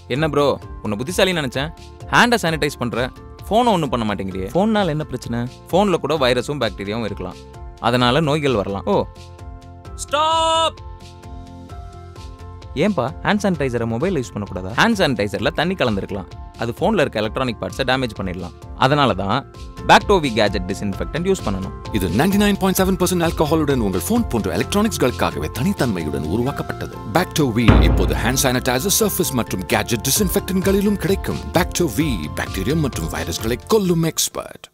என்ன ப்ரோ உன்னை புத்திசாலின்னு நினச்சேன் ஹேண்டை சானிடைஸ் பண்ணுற ஃபோனை ஒன்றும் பண்ண மாட்டேங்கிறியே ஃபோன்னால் என்ன பிரச்சனை ஃபோனில் கூட வைரஸும் பாக்டீரியாவும் இருக்கலாம் அதனால நோய்கள் வரலாம் ஓ ஸ்டாப் ஏன்பா ஹேண்ட் சானிடைசரை மொபைல் யூஸ் பண்ணக்கூடாதா ஹேண்ட் சானிடைசரில் தண்ணி கலந்துருக்கலாம் அது ஃபோனில் இருக்க எலக்ட்ரானிக் பார்ட்ஸை டேமேஜ் பண்ணிடலாம் அதனால தான் பாக்டோவி கேஜெட் டிஸ்இன்ஃபெக்டன்ட் யூஸ் பண்ணணும் இது 99.7% நைன் பாயிண்ட் செவன் பர்சன்ட் ஆல்கஹாலுடன் உங்கள் போன் போன்ற எலக்ட்ரானிக்ஸ்களுக்காகவே தனித்தன்மையுடன் உருவாக்கப்பட்டது பாக்டோ வி இப்போது ஹேண்ட் சானிடைசர் சர்ஃபேஸ் மற்றும் கேஜெட் டிஸ்இன்ஃபெக்டன்களிலும் கிடைக்கும் பாக்டோ வி பாக்டீரியம் மற்றும் வைரஸ்களை கொல்லும் எக்ஸ்பர்ட்